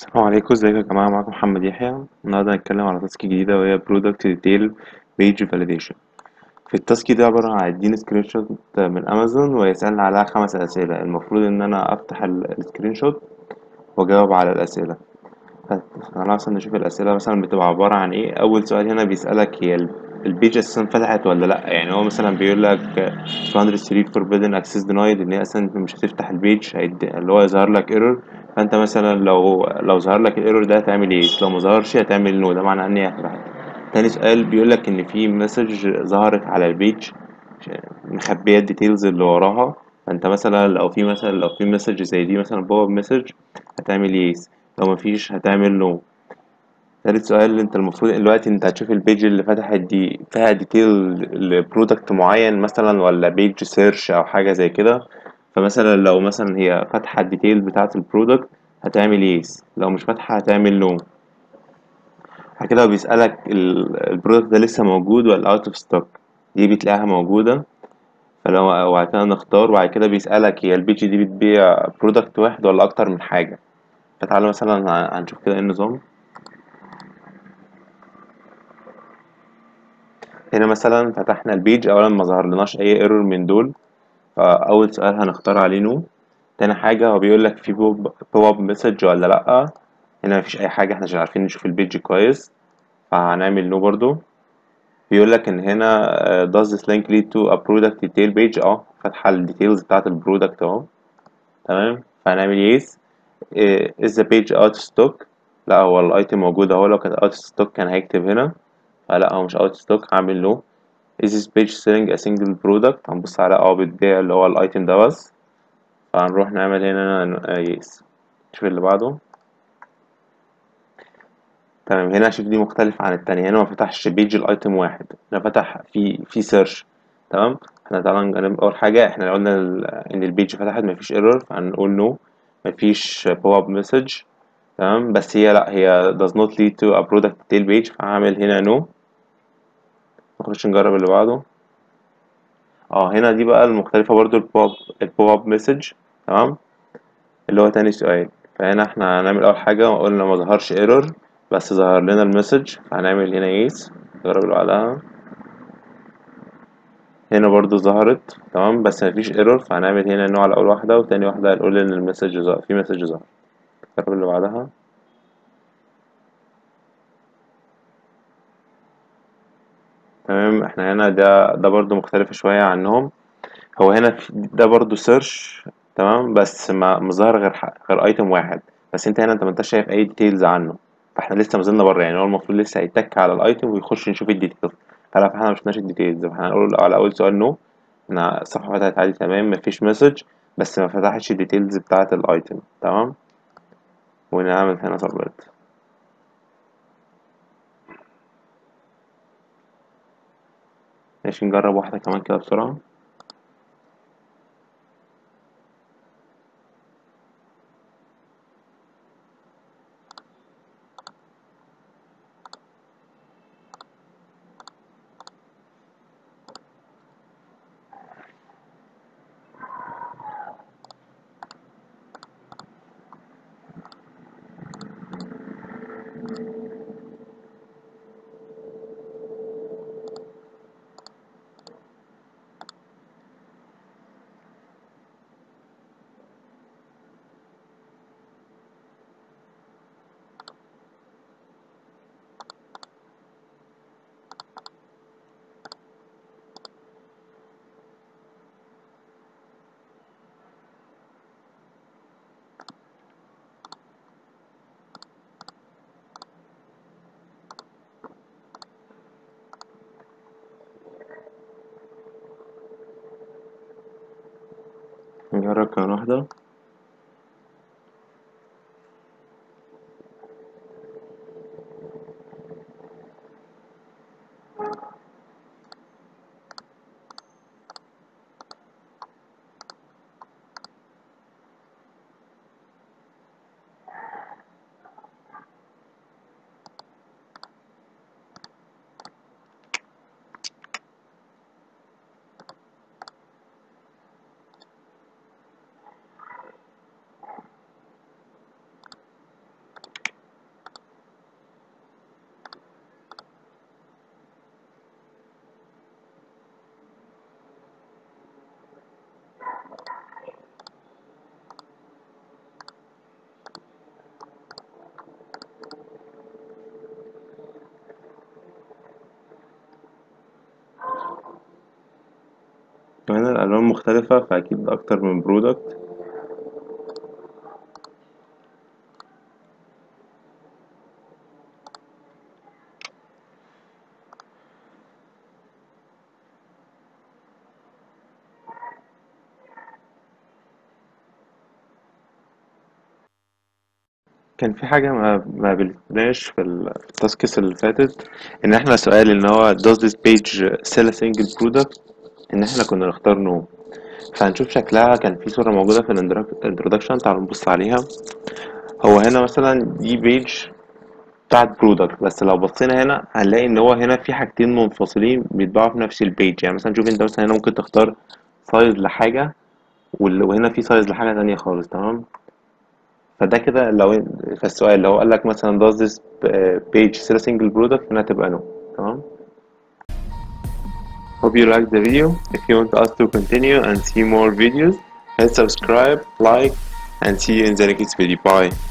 السلام عليكم ازيكم يا جماعة معاكم محمد يحيى النهاردة هنتكلم على تاسك جديدة وهي Product Detail Page Validation في التاسك دي عبارة عن هيديني سكرين شوت من أمازون ويسألني عليها خمس أسئلة المفروض إن أنا أفتح السكرين شوت وأجاوب على الأسئلة تعالى مثلا نشوف الأسئلة مثلا بتبقى عبارة عن إيه أول سؤال هنا بيسألك هي ال- البيج أساسا فتحت ولا لأ يعني هو مثلا بيقول لك 203 forbidden access denied إن هي أساسا أنت مش هتفتح البيج هيد... اللي هو يظهر لك ايرور فأنت مثلا لو لو ظهر لك الايرور ده هتعمل إيه لو ما ظهرش هتعمل نو ده معناه إن هي فتحت تاني سؤال بيقول لك إن في مسج ظهرت على البيج مخبية الديتيلز اللي وراها فأنت مثلا لو في مثلا لو في مسج زي دي مثلا بوب مسج هتعمل يس لو مفيش هتعمل نو تالت سؤال انت المفروض دلوقتي انت هتشوف البيج اللي فتحت دي فيها ديتيل لبرودكت معين مثلا ولا بيج سيرش او حاجة زي كده فمثلا لو مثلا هي فاتحة الديتيل بتاعة البرودكت هتعمل يس لو مش فاتحة هتعمل نو بعد كده هو بيسألك ال- البرودكت ده لسه موجود ولا اوت اوف ستوك دي بتلاقيها موجودة فلو وبعد كده نختار وبعد كده بيسألك هي البيج دي بتبيع برودكت واحد ولا أكتر من حاجة فتعالى مثلا هن- هنشوف كده ايه النظام هنا مثلا فتحنا البيج اولا ما ظهرلناش اي ايرور من دول فاول سؤال هنختار عليه نو تاني حاجه هو بيقول لك في بوب اب مسج ولا لا هنا مفيش اي حاجه احنا مش عارفين نشوف البيج كويس فهنعمل نو برضو بيقول لك ان هنا uh, does this link lead to a product detail page اه فاتحه الديتيلز بتاعت البرودكت اهو تمام فهنعمل yes uh, is the page out of stock لا هو الايتم موجود اهو لو كانت out of stock كان هيكتب هنا فلا هو مش out of stock هعمل نو is this page selling a single product هنبص على اه بتبيع اللي هو الايتم ده بس فهنروح نعمل هنا يس شوف اللي بعده تمام هنا شوف دي مختلفة عن التانية هنا ما فتحش بيج الايتم واحد هنا فتح في في سيرش تمام احنا طبعا نجرب اول حاجة احنا قلنا ال- ان البيج فتحت مفيش ايرور فهنقول نو مفيش بوب اب مسج تمام بس هي لا هي does not lead to a product detail page فهعمل هنا نو نخش نجرب اللي بعده اه هنا دي بقى المختلفة برضو البوب البوب اب مسج تمام اللي هو تاني سؤال فهنا احنا هنعمل اول حاجة قلنا ما ظهرش ايرور بس ظهر لنا المسج فهنعمل هنا يس نجرب اللي بعدها هنا برضو ظهرت تمام بس مفيش ايرور فهنعمل هنا نوع على اول واحدة وتاني واحدة هنقول ان المسج ظهر في مسج ظهر نجرب اللي بعدها تمام احنا هنا ده ده برضو مختلف شوية عنهم هو هنا في ده برضو سيرش تمام بس ما مظهر غير ح- غير ايتم واحد بس انت هنا انت ما انتش شايف اي ديتيلز عنه فاحنا لسه ما زلنا بره يعني هو المفروض لسه هيتك على الايتم ويخش نشوف الديتيلز فلا فاحنا ما شفناش الديتيلز فاحنا هنقول على اول سؤال نو ان الصفحه فتحت عادي تمام مفيش مسج بس ما فتحتش الديتيلز بتاعه الايتم تمام ونعمل هنا سبميت ماشي نجرب واحده كمان كده بسرعه نجرب كمان واحده مختلفة فأكيد أكتر من برودكت كان في حاجة ما ما قابلتناش في ال- في التاسكس اللي فاتت إن إحنا سؤال إن هو does this page sell a single product إن إحنا كنا نختار no فهنشوف شكلها كان في صورة موجودة في الانترودكشن تعالوا نبص عليها هو هنا مثلا دي بيج بتاعت برودكت بس لو بصينا هنا هنلاقي ان هو هنا في حاجتين منفصلين بيتباعوا في نفس البيج يعني مثلا شوف انت مثلا هنا ممكن تختار سايز لحاجة وال- وهنا في سايز لحاجة تانية خالص تمام فده كده لو إن- فالسؤال لو قال لك مثلا does this page sell a single product هنا هتبقى no تمام Hope you liked the video. If you want us to continue and see more videos, hit subscribe, like, and see you in the next video. Bye.